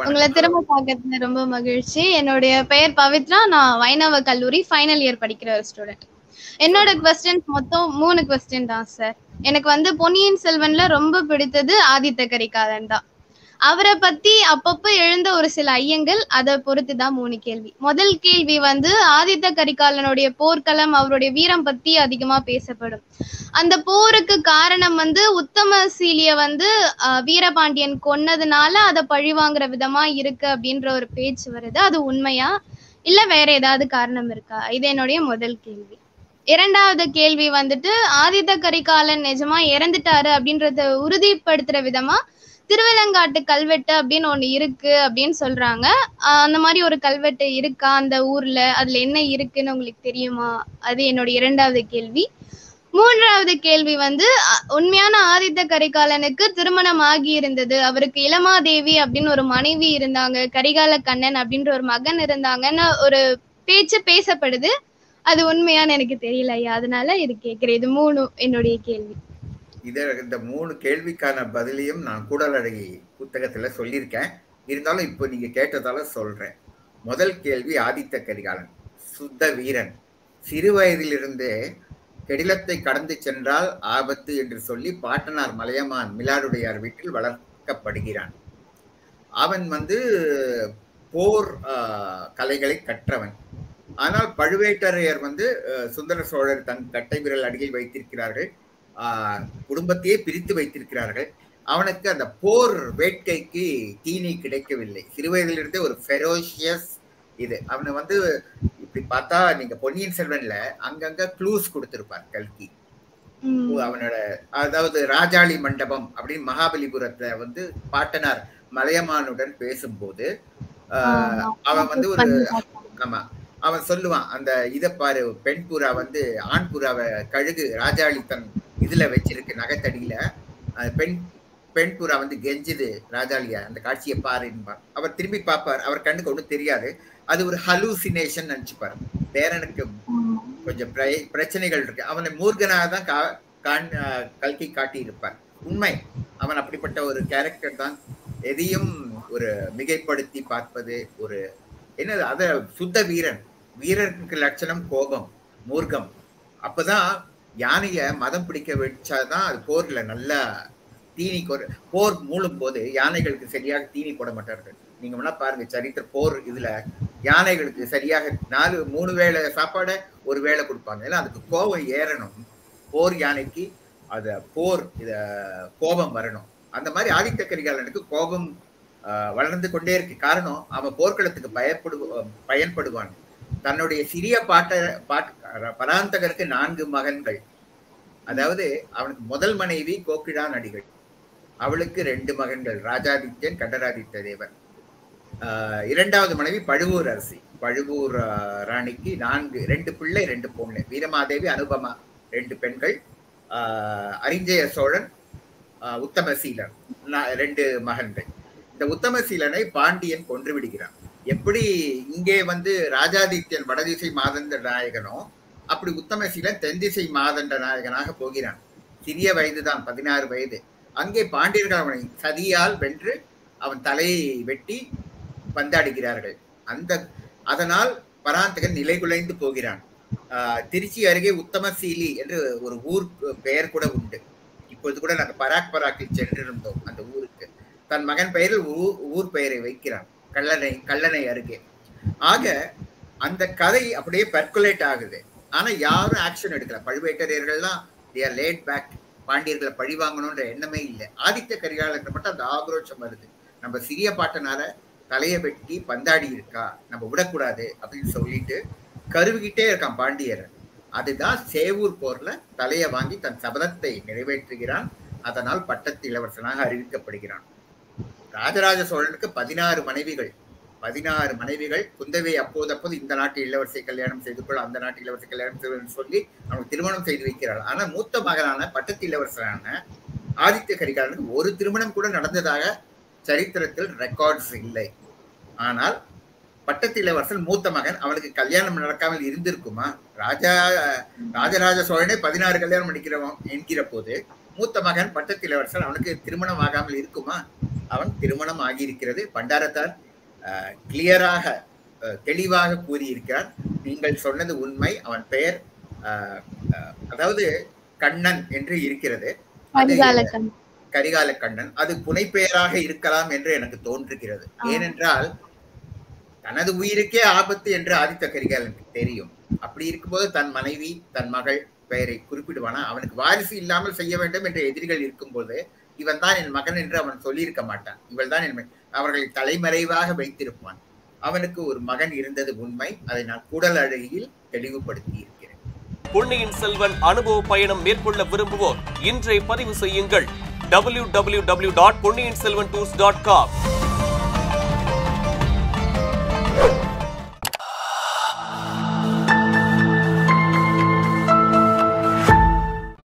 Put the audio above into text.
உங்களை திரும்ப பார்க்கறதுல ரொம்ப மகிழ்ச்சி என்னுடைய பெயர் பவித்ரா நான் வைணவ கல்லூரி ஃபைனல் இயர் படிக்கிற ஒரு ஸ்டூடெண்ட் என்னோட கொஸ்டின்ஸ் மொத்தம் மூணு கொஸ்டின் தான் சார் எனக்கு வந்து பொன்னியின் செல்வன்ல ரொம்ப பிடித்தது ஆதித்த கரிகாலன் தான் அவரை பத்தி அப்பப்ப எழுந்த ஒரு சில ஐயங்கள் அதை பொறுத்து தான் மூணு கேள்வி முதல் கேள்வி வந்து ஆதித்த கரிகாலனுடைய போர்க்களம் அவருடைய வீரம் பத்தி அதிகமா பேசப்படும் அந்த போருக்கு காரணம் வந்து உத்தமசீலிய வந்து ஆஹ், வீரபாண்டியன் கொன்னதுனால அதை பழிவாங்குற விதமா இருக்கு அப்படின்ற ஒரு பேச்சு வருது அது உண்மையா இல்ல வேற ஏதாவது காரணம் இருக்கா இது என்னுடைய முதல் கேள்வி இரண்டாவது கேள்வி வந்துட்டு ஆதித்த கரிகாலன் நிஜமா இறந்துட்டாரு அப்படின்றத உறுதிப்படுத்துற விதமா திருவிலங்காட்டு கல்வெட்டு அப்படின்னு ஒண்ணு இருக்கு அப்படின்னு சொல்றாங்க ஆஹ் அந்த மாதிரி ஒரு கல்வெட்டு இருக்கா அந்த ஊர்ல அதுல என்ன இருக்குன்னு உங்களுக்கு தெரியுமா அது என்னோட இரண்டாவது கேள்வி மூன்றாவது கேள்வி வந்து அ- உண்மையான ஆதித்த கரிகாலனுக்கு திருமணம் ஆகி இருந்தது அவருக்கு இளமாதேவி அப்படின்னு ஒரு மனைவி இருந்தாங்க கரிகால கண்ணன் அப்படின்ற ஒரு மகன் இருந்தாங்கன்னு ஒரு பேச்சு பேசப்படுது அது உண்மையான்னு எனக்கு தெரியல ஐயா அதனால இது கேக்குறேன் இது மூணு என்னுடைய கேள்வி இத இந்த மூணு கேள்விக்கான பதிலையும் நான் கூடலழகி புத்தகத்துல சொல்லியிருக்கேன் இருந்தாலும் இப்போ நீங்க கேட்டதால சொல்றேன் முதல் கேள்வி ஆதித்த கரிகாலன் சுத்த வீரன் சிறு வயதிலிருந்தே கெடிலத்தை கடந்து சென்றால் ஆபத்து என்று சொல்லி பாட்டனார் மலையமான் மிலாடுடையார் வீட்டில் வளர்க்கப்படுகிறான் அவன் வந்து போர் ஆஹ், கலைகளை கற்றவன் ஆனால் பழுவேட்டரையர் வந்து அஹ், சுந்தர சோழர் தன் கட்டை விரல் அடியில் வைத்திருக்கிறார்கள் ஆஹ், குடும்பத்தையே பிரித்து வைத்திருக்கிறார்கள் அவனுக்கு அந்த போர் வேட்கைக்கு தீனி கிடைக்கவில்லை சிறுவயதிலிருந்தே ஒரு ஃபெரோஷியஸ் இது அவனை வந்து இப்படி பார்த்தா நீங்க பொன்னியின் செல்வன்ல அங்கங்க க்ளூஸ் கொடுத்திருப்பார் கல்கி உம் அவனோட அதாவது ராஜாளி மண்டபம் அப்படின்னு மகாபலிபுரத்துல வந்து பாட்டனார் மலையமானுடன் பேசும்போது ஆஹ், அவன் வந்து ஒரு பண்ணி பார்த்தேன். ஆமா அவன் சொல்லுவான் அந்த இத பாரு பெண் புறா வந்து ஆண் புறாவை கழுகு ராஜாளி தன் இதுல வச்சிருக்கு நகைத்தடியில அது பெண் பெண் புறா வந்து கெஞ்சுது ராஜாளியா அந்த காட்சியை பாருன்பார் அவர் திரும்பி பார்ப்பார் அவர் கண்ணுக்கு ஒண்ணும் தெரியாது அது ஒரு ஹலூசினேஷன் நினைச்சுப்பார் பேரனுக்கு ஆமா. கொஞ்சம் பிர- பிரச்சனைகள் இருக்கு அவனை மூர்கனாக தான் கா- காண்- ஆஹ் கல்கி காட்டி இருப்பார் உண்மை அவன் அப்படிப்பட்ட ஒரு கேரக்டர் தான் எதையும் ஒரு மிகைப்படுத்தி பார்ப்பது ஒரு என்னது அத சுத்த வீரன் வீரருக்கு லட்சணம் கோபம் மூர்க்கம் அப்பதான் யானைய மதம் பிடிக்க வச்சாதான் அது போர்ல நல்லா தீனி கொ போர் மூழும் போது யானைகளுக்கு சரியாக தீனி போட மாட்டார்கள் நீங்க வேணா பாருங்க சரித்திர போர் இதுல யானைகளுக்கு சரியாக நாலு மூணு வேளை சாப்பாடை ஒரு வேளை கொடுப்பாங்க ஏன்னா அதுக்கு கோபம் ஏறணும் போர் யானைக்கு அத போர் இத கோபம் வரணும் அந்த மாதிரி ஆதித்த கரிகாலனுக்கு கோபம் ஆஹ், வளர்ந்து கொண்டே இருக்கு காரணம் அவன் போர்க்களத்துக்கு பயப்படு பயன்படுவான் தன்னுடைய சிறிய பாட்ட பாட் பராந்தகருக்கு நான்கு மகன்கள் அதாவது அவனுக்கு முதல் மனைவி கோக்கிழா நடிகள் அவளுக்கு ரெண்டு மகன்கள் ராஜாதித்யன் கண்டராதித்ய தேவன் ஆஹ் இரண்டாவது மனைவி பழுவூர் அரசி பழுவூர் ஆஹ், ராணிக்கு நான்கு ரெண்டு பிள்ளை ரெண்டு பொண்ணு வீரமாதேவி அனுபமா ரெண்டு பெண்கள் ஆஹ், அரிஞ்சய சோழன் ஆஹ், உத்தமசீலன் நா- ரெண்டு மகன்கள் இந்த உத்தமசீலனை பாண்டியன் கொன்று விடுகிறான் எப்படி இங்கே வந்து ராஜாதித்யன் வடதிசை மாதண்ட நாயகனோ அப்படி உத்தமசீலன் தென்திசை மாதண்ட நாயகனாக போகிறான் சிறிய வயதுதான் பதினாறு வயது அங்கே பாண்டியர்கள் அவனை சதியால் வென்று அவன் தலையை வெட்டி பந்தாடுகிறார்கள் அந்த அதனால் பராந்தகன் நிலைகுலைந்து போகிறான் ஆஹ் திருச்சி அருகே உத்தமசீலி என்று ஒரு ஊர் பெயர் கூட உண்டு இப்பொழுது கூட நாங்கள் பராக் பராக்கில் சென்றிருந்தோம் அந்த ஊருக்கு தன் மகன் பெயரில் ஊ- ஊர் பெயரை வைக்கிறான் கல்லணை கல்லணை அருகே ஆக அந்த கதை அப்படியே பெர்குலேட் ஆகுது ஆனா யாரும் ஆக்ஷன் எடுக்கல பழுவேட்டரையர்கள்லாம் தேர் லேட் பேக் பாண்டியர்களை பழி வாங்கணும்ன்ற எண்ணமே இல்லை ஆதித்த கரிகாலனுக்கு மட்டும் அந்த ஆக்ரோஷம் வருது நம்ம சிறிய பாட்டனால தலையை வெட்டி பந்தாடி இருக்கா நம்ம விடக்கூடாது அப்படின்னு சொல்லிட்டு கருவிக்கிட்டே இருக்கான் பாண்டியர் அதுதான் சேவூர் போர்ல தலையை வாங்கி தன் சபதத்தை நிறைவேற்றுகிறான் அதனால் பட்டத்து இளவரசனாக அறிவிக்கப்படுகிறான் ராஜராஜ சோழனுக்கு பதினாறு மனைவிகள் பதினாறு மனைவிகள் குந்தவை அப்போது அப்போது இந்த நாட்டு இளவரசை கல்யாணம் செய்து கொள் அந்த நாட்டு இளவரசை கல்யாணம் செய்து சொல்லி அவனுக்கு திருமணம் செய்து வைக்கிறாள் ஆனா மூத்த மகனான பட்டத்து இளவரசனான ஆதித்ய கரிகாலனுக்கு ஒரு திருமணம் கூட நடந்ததாக சரித்திரத்தில் ரெக்கார்ட்ஸ் இல்லை ஆனால் பட்டத்து இளவரசன் மூத்த மகன் அவனுக்கு கல்யாணம் நடக்காமல் இருந்திருக்குமா ராஜா ராஜராஜ சோழனே பதினாறு கல்யாணம் பண்ணிக்கிறவன் என்கிற போது மூத்த மகன் பட்டத்து இளவரசன் அவனுக்கு திருமணம் ஆகாமல் இருக்குமா அவன் திருமணம் ஆகியிருக்கிறது பண்டாரத்தார் கிளியராக தெளிவாக கூறியிருக்கிறார் நீங்கள் சொன்னது உண்மை அவன் பெயர் அஹ், அஹ், அதாவது கண்ணன் என்று இருக்கிறது அது கரிகால கண்ணன் கரிகால கண்ணன் அது புனைப்பெயராக இருக்கலாம் என்று எனக்கு தோன்றுகிறது ஆ. ஏனென்றால் தனது உயிருக்கே ஆபத்து என்று ஆதித்த கரிகாலனுக்கு தெரியும் அப்படி இருக்கும்போது தன் மனைவி தன் மகள் பெயரை குறிப்பிடுவானா அவனுக்கு வாரிசு இல்லாமல் செய்ய வேண்டும் என்ற எதிரிகள் இருக்கும்போது இவன் தான் என் மகன் என்று அவன் சொல்லியிருக்க மாட்டான் இவள் தான் என் மகன். அவர்களை தலைமறைவாக வைத்திருப்பான் அவனுக்கு ஒரு மகன் இருந்தது உண்மை அதை நான் கூடல் அழகியில் தெளிவுபடுத்தி இருக்கிறேன் பொன்னியின் செல்வன் அனுபவ பயணம் மேற்கொள்ள விரும்புவோர் இன்றை பதிவு செய்யுங்கள் www.ponniyin selvan dot Ponniyin Selvan tours dot com